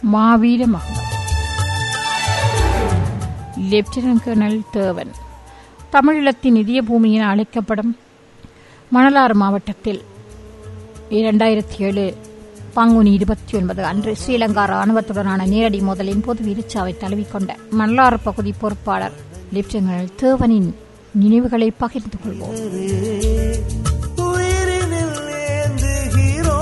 மாவீர மகுடம் lieutenant colonel தேவன் தமிழீழத்தின் இதய பூமி என அழைக்கப்படும் மணலாறு மாவட்டத்தில் இரண்டாயிரத்தி ஏழு பங்குனி இருபத்தி ஒன்பது அன்று ஸ்ரீலங்கா ராணுவத்துடனான நேரடி மோதலின் போது வீரச்சாவை தழுவிக்கொண்ட மணலாறு பகுதி பொறுப்பாளர் லெப்டினன்ட் கர்னல் தேவனின் நினைவுகளை பகிர்ந்து கொள்வோம் உயிரினில் ஏந்துகிறோம்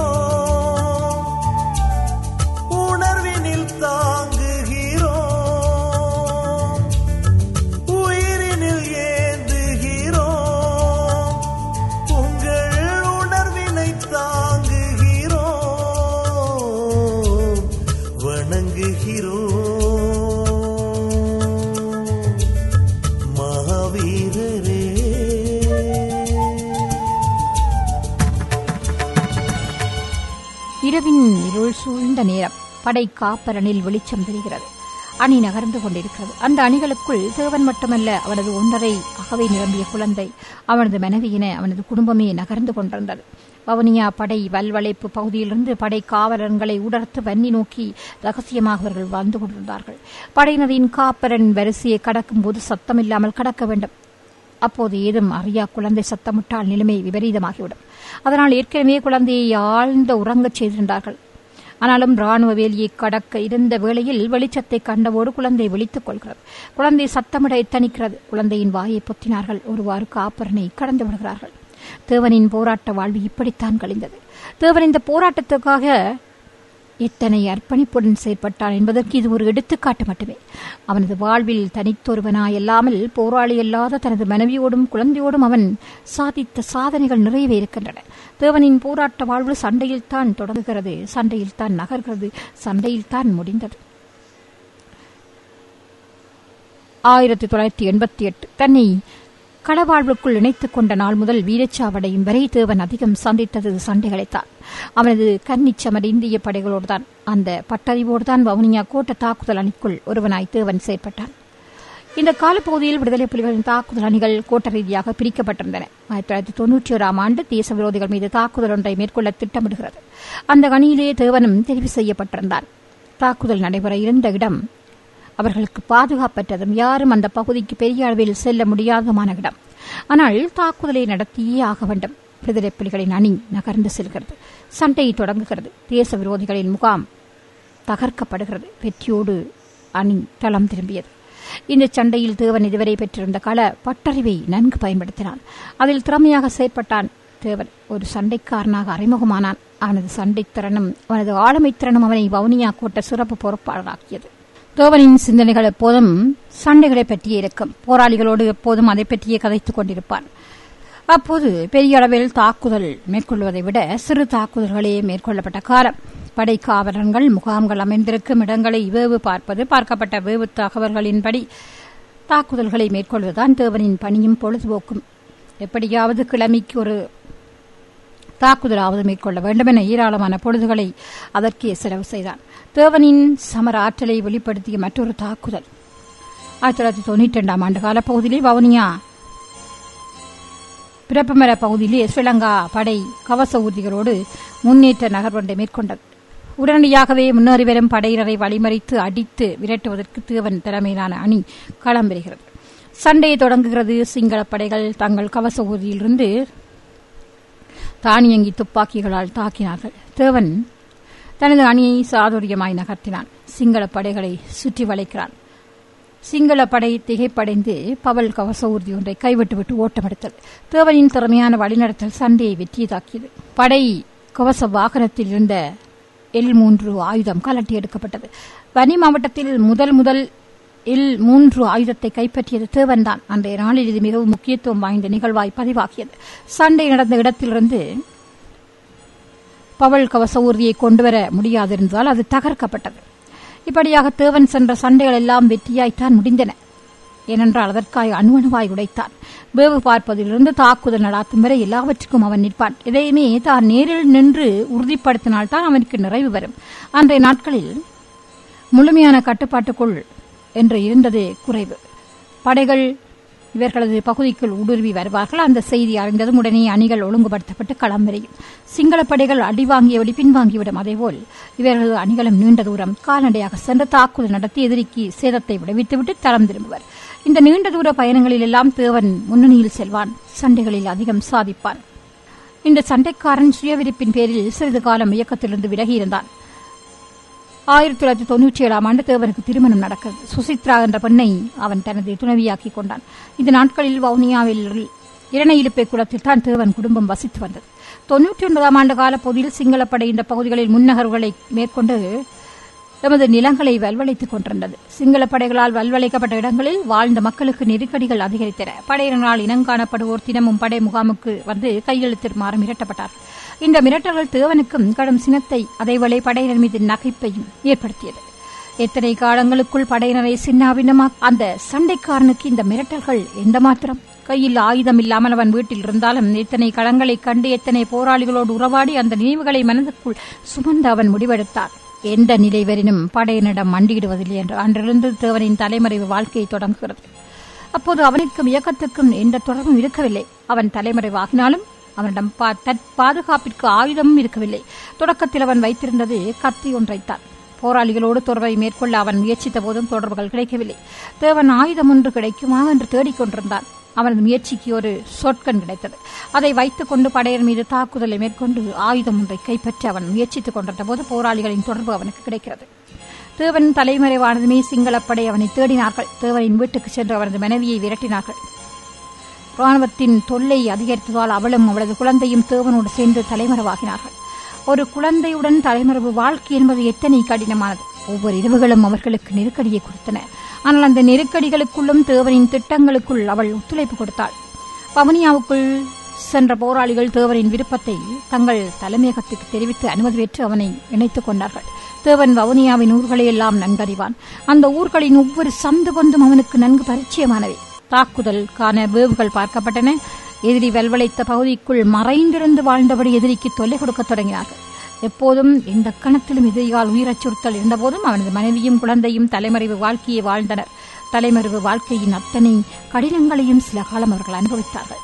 உணர்வினில் தாங்குகிறோம் உயிரினில் ஏந்துகிறோம் உங்கள் உணர்வினை தாங்குகிறோம் வணங்குகிறோம் மகாவீரரே இரவின் இருள் சூழ்ந்த நேரம் படை காப்பரனில் வெளிச்சம் தெரிகிறது அணி நகர்ந்து கொண்டிருக்கிறது அந்த அணிகளுக்குள் தேவன் மட்டுமல்ல அவனது ஒன்றரை அகவை நிரம்பிய குழந்தை அவனது மனைவியின அவனது குடும்பமே நகர்ந்து கொண்டிருந்தது வவுனியா படை வல்வளைப்பு பகுதியிலிருந்து படை காவலர்களை உடர்த்து வன்னி நோக்கி ரகசியமாக அவர்கள் வந்து கொண்டிருந்தார்கள் படையினரின் காப்பரன் வரிசையை கடக்கும் போது சத்தமில்லாமல் கடக்க வேண்டும் அப்போது ஏதும் அறியா குழந்தை சத்தமிட்டால் நிலைமை விபரீதமாகிவிடும் அதனால் ஏற்கனவே குழந்தையை ஆழ்ந்த உறங்கச் செய்திருந்தார்கள் ஆனாலும் ராணுவ வேலியை கடக்க இருந்த வேளையில் வெளிச்சத்தை கண்டவோடு குழந்தை விழித்துக் கொள்கிறது குழந்தை சத்தமிட எத்தனிக்கிறது குழந்தையின் வாயை பொத்தினார்கள் ஒருவாறு காப்பரனை கடந்து விடுகிறார்கள் தேவனின் போராட்ட வாழ்வு இப்படித்தான் கழிந்தது தேவன் இந்த போராட்டத்துக்காக எத்தனை அர்ப்பணிப்புடன் செயற்பட்டான் என்பதற்கு இது ஒரு எடுத்துக்காட்டு மட்டுமே அவனது வாழ்வில் தனித்தொருவனாய் அல்லாமல் போராளி அல்லாத தனது மனைவியோடும் குழந்தையோடும் அவன் சாதித்த சாதனைகள் நிறையவே இருக்கின்றன தேவனின் போராட்ட வாழ்வு சண்டையில் தான் தொடங்குகிறது சண்டையில் தான் நகர்கிறது சண்டையில் தான் முடிந்தது ஆயிரத்தி தொள்ளாயிரத்தி எண்பத்தி எட்டு தன்னை களவாழ்வுக்குள் இணைத்துக் கொண்ட நாள் முதல் வீரச்சாவடையும் வரை தேவன் அதிகம் சந்தித்தது சண்டைகளைத்தான் அவனது கன்னிச்சமர் இந்திய படைகளோடுதான் அந்த பட்டறிவோடுதான் வவுனியா கோட்ட தாக்குதல் அணிக்குள் ஒருவனாய் தேவன் செயற்பட்டான் இந்த காலப்பகுதியில் விடுதலை புலிகளின் தாக்குதல் அணிகள் கோட்ட ரீதியாக பிரிக்கப்பட்டிருந்தன ஆயிரத்தி தொள்ளாயிரத்தி தொன்னூற்றி ஓராம் ஆண்டு தேச விரோதிகள் மீது தாக்குதல் ஒன்றை மேற்கொள்ள திட்டமிடுகிறது அந்த அணியிலே தேவனும் தெரிவு செய்யப்பட்டிருந்தான் தாக்குதல் நடைபெற இருந்த இடம் அவர்களுக்கு பாதுகாப்பற்றதும் யாரும் அந்த பகுதிக்கு பெரிய அளவில் செல்ல முடியாதமான இடம் ஆனால் தாக்குதலை நடத்தியே ஆக வேண்டும் விடுதலை புலிகளின் அணி நகர்ந்து செல்கிறது சண்டை தொடங்குகிறது தேச விரோதிகளின் முகாம் தகர்க்கப்படுகிறது வெற்றியோடு அணி தளம் திரும்பியது இந்த சண்டையில் தேவன் இதுவரை பெற்றிருந்த கள பட்டறிவை நன்கு பயன்படுத்தினான் அதில் திறமையாக செயற்பட்டான் தேவன் ஒரு சண்டைக்காரனாக அறிமுகமானான் அவனது சண்டைத்திறனும் அவனது ஆளுமைத்திறனும் அவனை வவுனியா கோட்ட சிறப்பு பொறுப்பாளராக்கியது தேவனின் சிந்தனைகள் எப்போதும் சண்டைகளை பற்றியே இருக்கும் போராளிகளோடு எப்போதும் அதை பற்றியே கதைத்துக் கொண்டிருப்பான் அப்போது பெரிய அளவில் தாக்குதல் மேற்கொள்வதை விட சிறு தாக்குதல்களே மேற்கொள்ளப்பட்ட காலம் படை காவலர்கள் முகாம்கள் அமைந்திருக்கும் இடங்களை வேவு பார்ப்பது பார்க்கப்பட்ட வேவு தகவல்களின்படி தாக்குதல்களை மேற்கொள்வதுதான் தேவனின் பணியும் பொழுதுபோக்கும் எப்படியாவது கிழமைக்கு ஒரு தாக்குதலாவது மேற்கொள்ள வேண்டும் என ஏராளமான பொழுதுகளை அதற்கே செலவு செய்தான் தேவனின் சமர ஆற்றலை வெளிப்படுத்திய மற்றொரு தாக்குதல் ஆயிரத்தி தொள்ளாயிரத்தி தொண்ணூற்றி ரெண்டாம் ஆண்டு காலப்பகுதியிலே வவுனியா பிறப்பமர பகுதியிலே ஸ்ரீலங்கா படை கவச ஊர்திகளோடு முன்னேற்ற நகர்வொன்றை மேற்கொண்டது உடனடியாகவே முன்னேறி வரும் படையினரை வழிமறித்து அடித்து விரட்டுவதற்கு தேவன் தலைமையிலான அணி களம் பெறுகிறது சண்டையை தொடங்குகிறது சிங்கள படைகள் தங்கள் கவச ஊர்தியிலிருந்து தானியங்கி துப்பாக்கிகளால் தாக்கினார்கள் தேவன் தனது அணியை சாதுரியமாய் நகர்த்தினான் சிங்கள படைகளை சுற்றி வளைக்கிறான் சிங்கள படை திகைப்படைந்து பவல் கவச ஊர்தி ஒன்றை கைவிட்டுவிட்டு ஓட்டமெடுத்தது தேவனின் திறமையான வழிநடத்தல் சண்டையை வெற்றியதாக்கியது படை கவச வாகனத்தில் இருந்த எல் மூன்று ஆயுதம் கலட்டி எடுக்கப்பட்டது வன்னி மாவட்டத்தில் முதல் முதல் எல் மூன்று ஆயுதத்தை கைப்பற்றியது தேவன்தான் அன்றைய நாளில் இது மிகவும் முக்கியத்துவம் வாய்ந்த நிகழ்வாய் பதிவாகியது சண்டை நடந்த இடத்திலிருந்து பவல் கவச ஊர்தியை கொண்டுவர முடியாதிருந்தால் அது தகர்க்கப்பட்டது இப்படியாக தேவன் சென்ற சண்டைகள் எல்லாம் வெற்றியாய்த்தான் முடிந்தன ஏனென்றால் அதற்காக அணுவணுவாய் உடைத்தான் வேவு பார்ப்பதிலிருந்து தாக்குதல் நடாத்தும் வரை எல்லாவற்றுக்கும் அவன் நிற்பான் இதையுமே தான் நேரில் நின்று உறுதிப்படுத்தினால்தான் அவனுக்கு நிறைவு வரும் அன்றைய நாட்களில் முழுமையான கட்டுப்பாட்டுக்குள் என்று இருந்தது குறைவு படைகள் இவர்களது பகுதிக்குள் ஊடுருவி வருவார்கள் அந்த செய்தி அறிந்ததும் உடனே அணிகள் ஒழுங்குபடுத்தப்பட்டு களம் விரையும் சிங்கள படைகள் அடிவாங்கியபடி பின்வாங்கிவிடும் அதேபோல் இவர்களது அணிகளும் நீண்ட தூரம் கால்நடையாக சென்று தாக்குதல் நடத்தி எதிரிக்கு சேதத்தை விடுவித்துவிட்டு தரம் திரும்புவர் இந்த நீண்ட தூர பயணங்களில் எல்லாம் தேவன் முன்னணியில் செல்வான் சண்டைகளில் அதிகம் சாதிப்பான் இந்த சண்டைக்காரன் சுயவிருப்பின் பேரில் சிறிது காலம் இயக்கத்திலிருந்து விலகியிருந்தான் ஆயிரத்தி தொள்ளாயிரத்தி தொன்னூற்றி ஏழாம் ஆண்டு தேவனுக்கு திருமணம் நடக்கிறது சுசித்ரா என்ற பெண்ணை அவன் தனது துணைவியாக்கி கொண்டான் இந்த நாட்களில் வவுனியாவில் இரணயிலுப்பை குளத்தில் தான் தேவன் குடும்பம் வசித்து வந்தது தொன்னூற்றி ஒன்பதாம் ஆண்டு கால பகுதியில் சிங்களப்படை இந்த பகுதிகளில் முன்னகர்வுகளை மேற்கொண்டு எமது நிலங்களை வல்வளைத்துக் கொண்டிருந்தது சிங்கள படைகளால் வல்வளைக்கப்பட்ட இடங்களில் வாழ்ந்த மக்களுக்கு நெருக்கடிகள் அதிகரித்தன படையினரால் இனங்காணப்படுவோர் தினமும் படை முகாமுக்கு வந்து கையெழுத்திடுமாறு மிரட்டப்பட்டார்கள் இந்த மிரட்டல்கள் தேவனுக்கும் கடும் சினத்தை அதேவேளை படையினர் மீது நகைப்பையும் ஏற்படுத்தியது எத்தனை காலங்களுக்குள் படையினரை சின்னாபின்னமா அந்த சண்டைக்காரனுக்கு இந்த மிரட்டல்கள் எந்த மாத்திரம் கையில் ஆயுதம் இல்லாமல் அவன் வீட்டில் இருந்தாலும் எத்தனை களங்களைக் கண்டு எத்தனை போராளிகளோடு உறவாடி அந்த நினைவுகளை மனதுக்குள் சுமந்து அவன் முடிவெடுத்தான் எந்த நிலை வரினும் படையனிடம் மண்டியிடுவதில்லை என்று அன்றிருந்து தேவனின் தலைமறைவு வாழ்க்கையை தொடங்குகிறது அப்போது அவனுக்கும் இயக்கத்துக்கும் எந்த தொடர்பும் இருக்கவில்லை அவன் தலைமறைவாகினாலும் அவனிடம் பா- தற் பாதுகாப்பிற்கு ஆயுதமும் இருக்கவில்லை தொடக்கத்தில் அவன் வைத்திருந்தது கத்தி ஒன்றைத்தான் போராளிகளோடு தொடர்பை மேற்கொள்ள அவன் முயற்சித்த போதும் தொடர்புகள் கிடைக்கவில்லை தேவன் ஆயுதம் ஒன்று கிடைக்குமா என்று தேடிக்கொண்டிருந்தான் அவனது முயற்சிக்கு ஒரு சொற்கன் கிடைத்தது அதை வைத்துக் கொண்டு படையர் மீது தாக்குதலை மேற்கொண்டு ஆயுதம் ஒன்றை கைப்பற்ற அவன் முயற்சித்துக் கொண்டிருந்த போது போராளிகளின் தொடர்பு அவனுக்கு கிடைக்கிறது தேவன் தலைமறைவானதுமே சிங்களப்படை அவனை தேடினார்கள் தேவனின் வீட்டுக்கு சென்று அவனது மனைவியை விரட்டினார்கள் ராணுவத்தின் தொல்லை அதிகரித்ததால் அவளும் அவளது குழந்தையும் தேவனோடு சேர்ந்து தலைமறைவாகினார்கள் ஒரு குழந்தையுடன் தலைமறைவு வாழ்க்கை என்பது எத்தனை கடினமானது ஒவ்வொரு இரவுகளும் அவர்களுக்கு நெருக்கடியை கொடுத்தன ஆனால் அந்த நெருக்கடிகளுக்குள்ளும் தேவனின் திட்டங்களுக்குள் அவள் ஒத்துழைப்பு கொடுத்தாள் பவனியாவுக்குள் சென்ற போராளிகள் தேவனின் விருப்பத்தை தங்கள் தலைமையகத்துக்கு தெரிவித்து அனுமதி பெற்று அவனை இணைத்துக் கொண்டார்கள் தேவன் வவுனியாவின் ஊர்களை எல்லாம் நன்கறிவான் அந்த ஊர்களின் ஒவ்வொரு சந்து பந்தும் அவனுக்கு நன்கு பரிச்சயமானவை தாக்குதலுக்கான வேவுகள் பார்க்கப்பட்டன எதிரி வெல்வளைத்த பகுதிக்குள் மறைந்திருந்து வாழ்ந்தபடி எதிரிக்கு தொல்லை கொடுக்கத் தொடங்கினார்கள் எப்போதும் எந்த கணத்திலும் எதிரியால் உயிர் அச்சுறுத்தல் இருந்தபோதும் அவனது மனைவியும் குழந்தையும் தலைமறைவு வாழ்க்கையை வாழ்ந்தனர் தலைமறைவு வாழ்க்கையின் அத்தனை கடினங்களையும் சில காலம் அவர்கள் அனுபவித்தார்கள்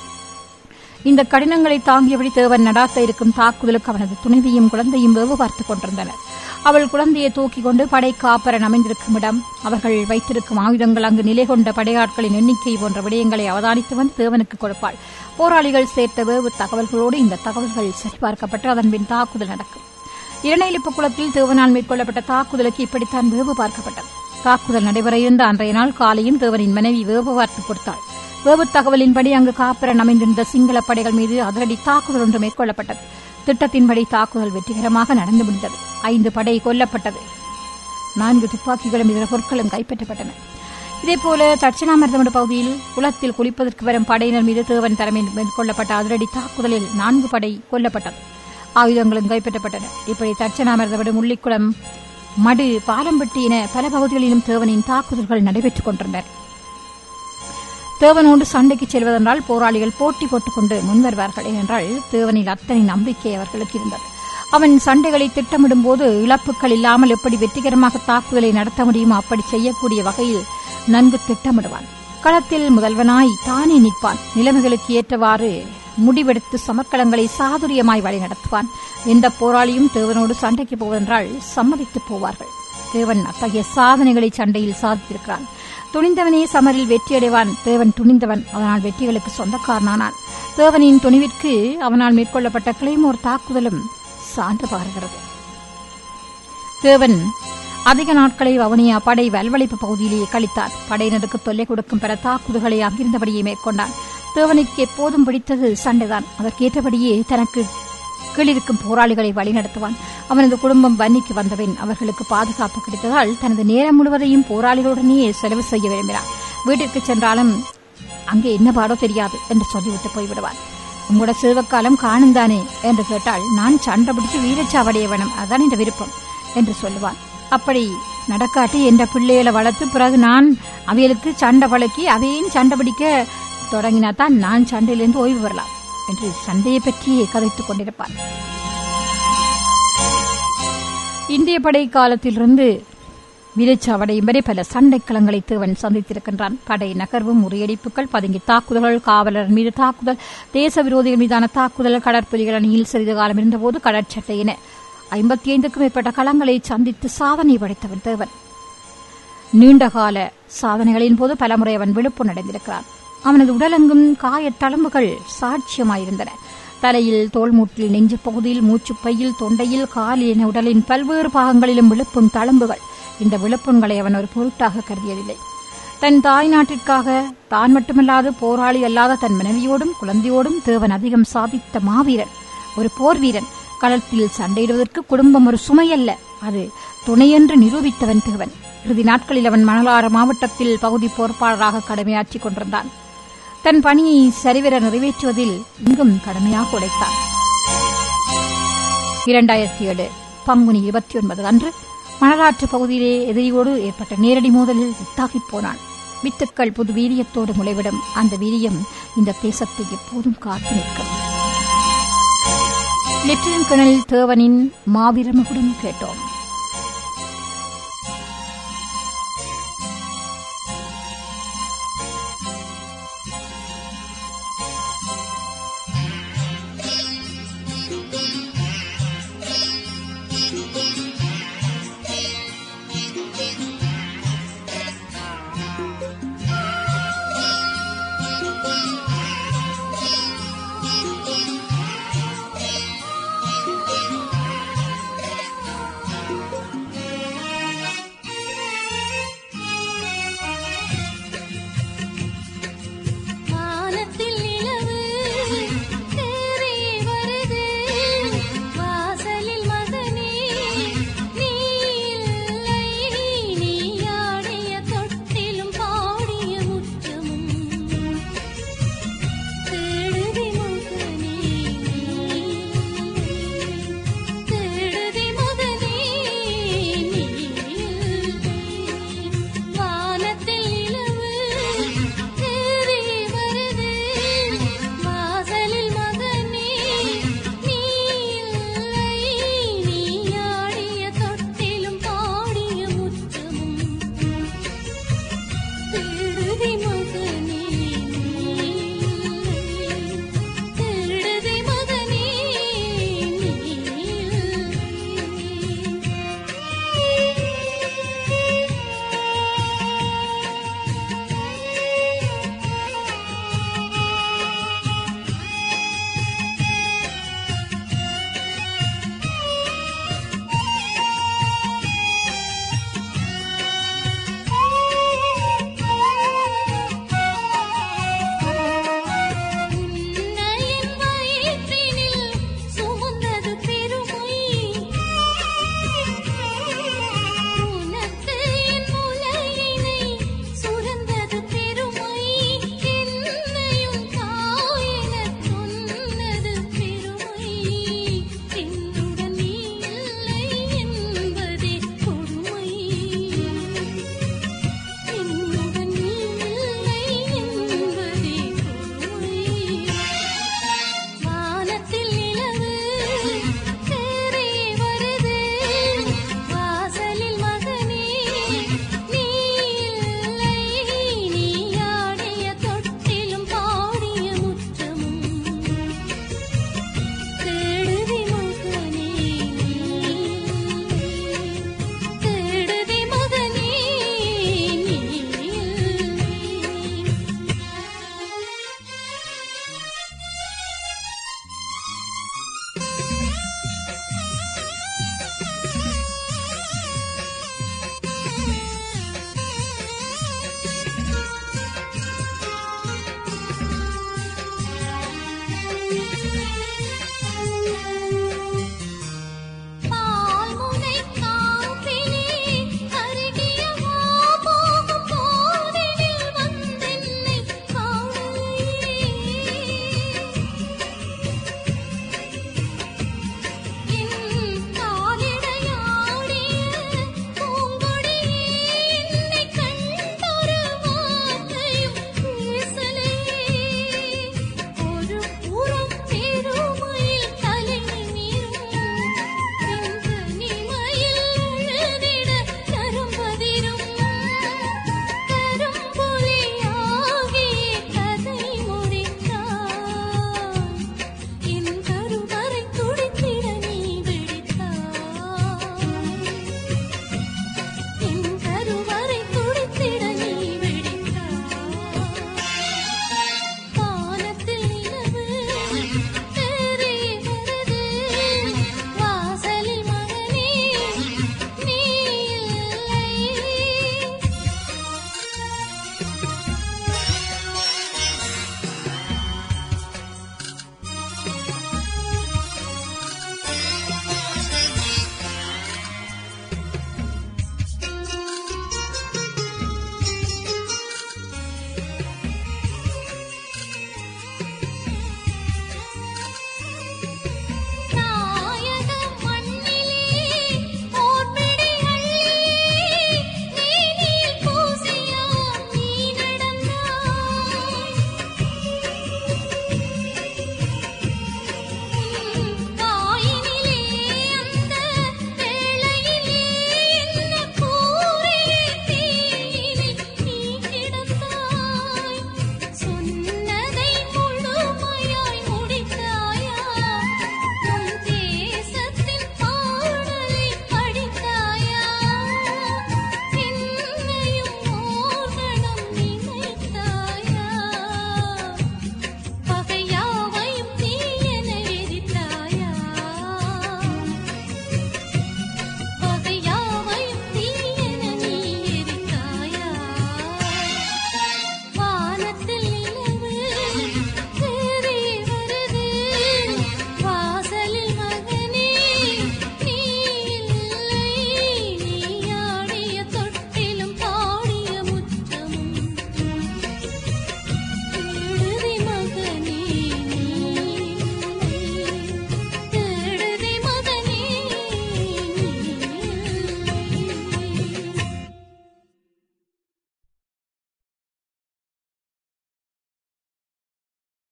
இந்த கடினங்களை தாங்கியபடி தேவன் நடாத்த இருக்கும் தாக்குதலுக்கு அவனது துணைவியும் குழந்தையும் வேவு பார்த்துக் கொண்டிருந்தனர் அவள் குழந்தையை தூக்கிக் கொண்டு படை காப்பரன் அமைந்திருக்கும் இடம் அவர்கள் வைத்திருக்கும் ஆயுதங்கள் அங்கு நிலை கொண்ட படையாட்களின் எண்ணிக்கை போன்ற விடயங்களை அவதானித்து வந்து தேவனுக்கு கொடுப்பாள் போராளிகள் சேர்த்த வேவு தகவல்களோடு இந்த தகவல்கள் சரிபார்க்கப்பட்டு அதன் பின் தாக்குதல் நடக்கும் இரணையிலிப்பு குளத்தில் தேவனால் மேற்கொள்ளப்பட்ட தாக்குதலுக்கு இப்படித்தான் வேவு பார்க்கப்பட்டது தாக்குதல் நடைபெற இருந்த அன்றைய நாள் காலையும் தேவனின் மனைவி வேவு பார்த்து கொடுத்தாள் வேவு தகவலின்படி அங்கு காப்பரன் அமைந்திருந்த சிங்கள படைகள் மீது அதிரடி தாக்குதல் ஒன்று மேற்கொள்ளப்பட்டது திட்டத்தின்படி தாக்குதல் வெற்றிகரமாக நடந்து முடிந்தது ஐந்து படை கொல்லப்பட்டது நான்கு துப்பாக்கிகளும் இதர பொருட்களும் கைப்பற்றப்பட்டன இதேபோல தட்சிணாமிர்தமடு பகுதியில் குளத்தில் குளிப்பதற்கு வரும் படையினர் மீது தேவன் தலைமையில் மேற்கொள்ளப்பட்ட அதிரடி தாக்குதலில் நான்கு படை கொல்லப்பட்டது ஆயுதங்களும் கைப்பற்றப்பட்டன இப்படி தட்சிணாமிர்தமடு முள்ளிக்குளம் மடு பாலம்பட்டி என பல பகுதிகளிலும் தேவனின் தாக்குதல்கள் நடைபெற்றுக் கொண்டிருந்தன தேவனோடு சண்டைக்கு செல்வதென்றால் போராளிகள் போட்டி போட்டுக் கொண்டு முன்வருவார்கள் ஏனென்றால் தேவனில் அத்தனை நம்பிக்கை அவர்களுக்கு இருந்தது அவன் சண்டைகளை திட்டமிடும் போது இழப்புகள் இல்லாமல் எப்படி வெற்றிகரமாக தாக்குதலை நடத்த முடியுமோ அப்படி செய்யக்கூடிய வகையில் நன்கு திட்டமிடுவான் களத்தில் முதல்வனாய் தானே நிற்பான் நிலைமைகளுக்கு ஏற்றவாறு முடிவெடுத்து சமர்க்களங்களை சாதுரியமாய் வழிநடத்துவான் எந்த போராளியும் தேவனோடு சண்டைக்கு போவதென்றால் சம்மதித்து போவார்கள் தேவன் அத்தகைய சாதனைகளை சண்டையில் சாதித்திருக்கிறான் துணிந்தவனே சமரில் வெற்றியடைவான் தேவன் துணிந்தவன் அதனால் வெற்றிகளுக்கு சொந்தக்காரனானான் தேவனின் துணிவிற்கு அவனால் மேற்கொள்ளப்பட்ட கிளைமோர் தாக்குதலும் சான்று பகர்கிறது தேவன் அதிக நாட்களை வவுனியா படை வல்வழிப்பு பகுதியிலேயே கழித்தார் படையினருக்கு தொல்லை கொடுக்கும் பல தாக்குதல்களை அங்கிருந்தபடியே மேற்கொண்டான் தேவனுக்கு எப்போதும் பிடித்தது சண்டைதான் அதற்கேற்றபடியே தனக்கு கீழிருக்கும் போராளிகளை வழிநடத்துவான் அவனது குடும்பம் வன்னிக்கு வந்தபின் அவர்களுக்கு பாதுகாப்பு கிடைத்ததால் தனது நேரம் முழுவதையும் போராளிகளுடனேயே செலவு செய்ய விரும்பினான் வீட்டிற்கு சென்றாலும் அங்கே என்ன பாடோ தெரியாது என்று சொல்லிவிட்டு போய்விடுவான் உங்களோட சிறுவக்காலம் காணும் தானே என்று கேட்டால் நான் சண்டை பிடிச்சு வீரச்சாவடைய வேணும் அதான் இந்த விருப்பம் என்று சொல்லுவான் அப்படி நடக்காட்டி என்ற பிள்ளைகளை வளர்த்து பிறகு நான் அவைகளுக்கு சண்டை பழக்கி அவையும் சண்டை பிடிக்க தொடங்கினாதான் நான் சண்டையிலிருந்து ஓய்வு பெறலாம் என்று சண்டையை பற்றியே கதைத்துக் கொண்டிருப்பார் இந்திய படை காலத்திலிருந்து வீரச்சாவடையும் வரை பல சண்டைக்களங்களை தேவன் சந்தித்திருக்கின்றான் படை நகர்வும் முறியடிப்புகள் பதுங்கி தாக்குதல்கள் காவலர் மீது தாக்குதல் தேச விரோதிகள் மீதான தாக்குதல் கடற்புலிகள் அணியில் சிறிது காலம் இருந்தபோது கடற்சட்டை என ஐம்பத்தி ஐந்துக்கும் மேற்பட்ட களங்களை சந்தித்து சாதனை படைத்தவன் தேவன் நீண்டகால சாதனைகளின் போது பலமுறை அவன் விழுப்பு நடந்திருக்கிறான் அவனது உடலெங்கும் காயத் தழும்புகள் சாட்சியமாயிருந்தன தலையில் தோள்மூட்டில் நெஞ்சு பகுதியில் மூச்சுப்பையில் தொண்டையில் காலில் என உடலின் பல்வேறு பாகங்களிலும் விழுப்புண் தழும்புகள் இந்த விழுப்புண்களை அவன் ஒரு பொருட்டாக கருதியதில்லை தன் தாய் நாட்டிற்காக தான் மட்டுமல்லாது போராளி அல்லாத தன் மனைவியோடும் குழந்தையோடும் தேவன் அதிகம் சாதித்த மாவீரன் ஒரு போர் வீரன் களத்தில் சண்டையிடுவதற்கு குடும்பம் ஒரு சுமையல்ல அது துணையென்று நிரூபித்தவன் தேவன் இறுதி நாட்களில் அவன் மணலாறு மாவட்டத்தில் பகுதி பொறுப்பாளராக கடமையாற்றிக் கொண்டிருந்தான் தன் பணியை சரிவர நிறைவேற்றுவதில் இங்கும் கடமையாக உழைத்தான் இரண்டாயிரத்தி ஏழு பங்குனி இருபத்தி ஒன்பது அன்று மணலாற்று பகுதியிலே எதிரியோடு ஏற்பட்ட நேரடி மோதலில் வித்தாகிப் போனான் வித்துக்கள் புது வீரியத்தோடு முளைவிடும் அந்த வீரியம் இந்த தேசத்தை எப்போதும் காத்து நிற்கும் லெப்டினன்ட் கர்னல் தேவனின் மாவீரமகுடன் கேட்டோம்